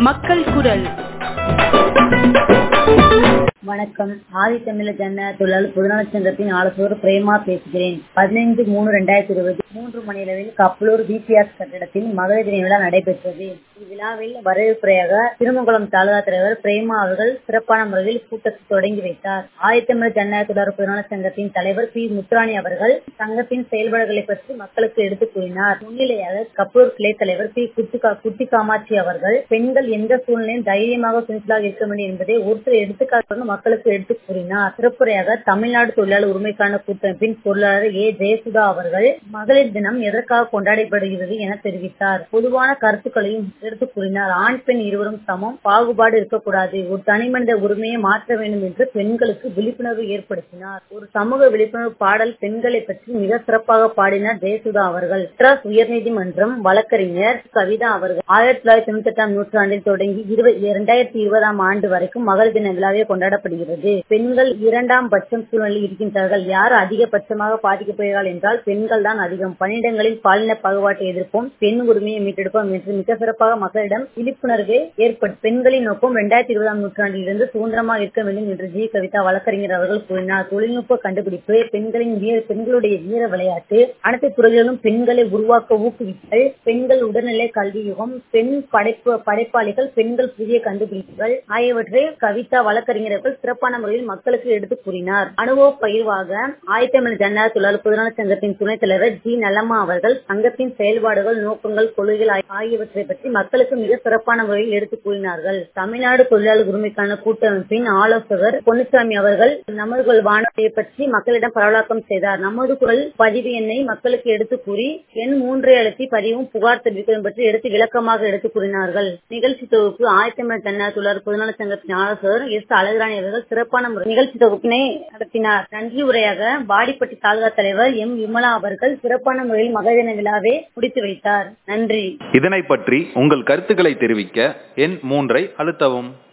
மக்கள் குரல் வணக்கம் ஆதித்தமிழர் ஜன தொழிலாளர் பொதுநலச் சங்கத்தின் ஆலோசகர் பிரேமா பேசுகிறேன் பதினைந்து மூணு ரெண்டாயிரத்தி இருபது மூன்று மணியளவில் கப்பலூர் பிபிஆர் கட்டிடத்தில் மகளிர் தின விழா நடைபெற்றது இவ்விழாவில் வரவேற்புரையாக திருமங்குளம் தாலுகா தலைவர் பிரேமா அவர்கள் சிறப்பான முறையில் கூட்டத்தை தொடங்கி வைத்தார் ஆதித்தமிழர் ஜனநாயக தொழிலாளர் பொதுநலச் சங்கத்தின் தலைவர் பி முத்துராணி அவர்கள் சங்கத்தின் செயல்பாடுகளை பற்றி மக்களுக்கு எடுத்துக் கூறினார் முன்னிலையாக கப்பலூர் கிளை தலைவர் பி குட்டி குட்டி காமாட்சி அவர்கள் பெண்கள் எந்த சூழ்நிலையும் தைரியமாக துணிச்சலாக இருக்க வேண்டும் என்பதை ஒரு சில எடுத்துக்காட்டுடன் மக்களுக்கு எடுத்துக் கூறினார் சிறப்புரையாக தமிழ்நாடு தொழிலாளர் உரிமைக்கான கூட்டமைப்பின் பொருளாளர் ஏ ஜெயசுதா அவர்கள் மகளிர் தினம் எதற்காக கொண்டாடப்படுகிறது என தெரிவித்தார் பொதுவான கருத்துக்களையும் எடுத்துக் கூறினார் ஆண் பெண் இருவரும் சமம் பாகுபாடு இருக்கக்கூடாது ஒரு தனி மனித உரிமையை மாற்ற வேண்டும் என்று பெண்களுக்கு விழிப்புணர்வு ஏற்படுத்தினார் ஒரு சமூக விழிப்புணர்வு பாடல் பெண்களை பற்றி மிக சிறப்பாக பாடினார் ஜெயசுதா அவர்கள் மெட்ராஸ் உயர்நீதிமன்றம் வழக்கறிஞர் கவிதா அவர்கள் ஆயிரத்தி தொள்ளாயிரத்தி தொண்ணூத்தி எட்டாம் நூற்றாண்டில் தொடங்கி இரண்டாயிரத்தி இருபதாம் ஆண்டு வரைக்கும் மகளிர் தின விழாவே கொண்டாடப்படுகிறது பெண்கள் இரண்டாம் பட்சம் சூழ்நிலையில் இருக்கின்றார்கள் யார் அதிகபட்சமாக பாதிக்கப்படுகிறார்கள் என்றால் பெண்கள் தான் அதிகம் பணியிடங்களில் பாலின பாகுபாட்டை எதிர்ப்போம் பெண் உரிமையை மீட்டெடுப்போம் என்று மிக சிறப்பாக மக்களிடம் விழிப்புணர்வு ஏற்படும் பெண்களின் நோக்கம் இரண்டாயிரத்தி இருபதாம் நூற்றாண்டில் இருந்து சுதந்திரமாக இருக்க வேண்டும் என்று ஜி கவிதா வழக்கறிஞர் அவர்கள் கூறினார் தொழில்நுட்ப கண்டுபிடிப்பு பெண்களின் வீர பெண்களுடைய வீர விளையாட்டு அனைத்து துறைகளிலும் பெண்களை உருவாக்க ஊக்குவித்தல் பெண்கள் உடல்நிலை கல்வி யுகம் பெண் படைப்பு படைப்பாளிகள் பெண்கள் புதிய கண்டுபிடிப்புகள் ஆகியவற்றை கவிதா வழக்கறிஞர்கள் சிறப்பான முறையில் மக்களுக்கு எடுத்துக் கூறினார் அனுபவ பகிர்வாக ஆயத்தமிழ் ஜனநாயக தொழிலாளர் பொதுநல சங்கத்தின் துணைத் தலைவர் ஜி நல்லம்மா அவர்கள் சங்கத்தின் செயல்பாடுகள் நோக்கங்கள் கொள்கைகள் ஆகியவற்றை பற்றி மக்களுக்கு மிக சிறப்பான முறையில் எடுத்துக் கூறினார்கள் தமிழ்நாடு தொழிலாளர் உரிமைக்கான கூட்டமைப்பின் ஆலோசகர் பொன்னுசாமி அவர்கள் நமது குரல் வானொலியை பற்றி மக்களிடம் பரவலாக்கம் செய்தார் நமது குரல் பதிவு எண்ணை மக்களுக்கு எடுத்துக் கூறி எண் மூன்றை அழுத்தி பதிவும் புகார் தெரிவிப்பது பற்றி எடுத்து விளக்கமாக எடுத்துக் கூறினார்கள் நிகழ்ச்சி தொகுப்பு ஆயத்தமிழ் ஜனநாயக தொழிலாளர் பொதுநல சங்கத்தின் ஆலோசகர் எஸ் அழகுராணி அவர்கள் சிறப்பான நிகழ்ச்சி தொகுப்பினை நடத்தினார் நன்றி உரையாக பாடிப்பட்டி தாலுகா தலைவர் எம் விமலா அவர்கள் சிறப்பான முறையில் மகளிர் விழாவை முடித்து வைத்தார் நன்றி இதனை பற்றி உங்கள் கருத்துக்களை தெரிவிக்க எண் மூன்றை அழுத்தவும்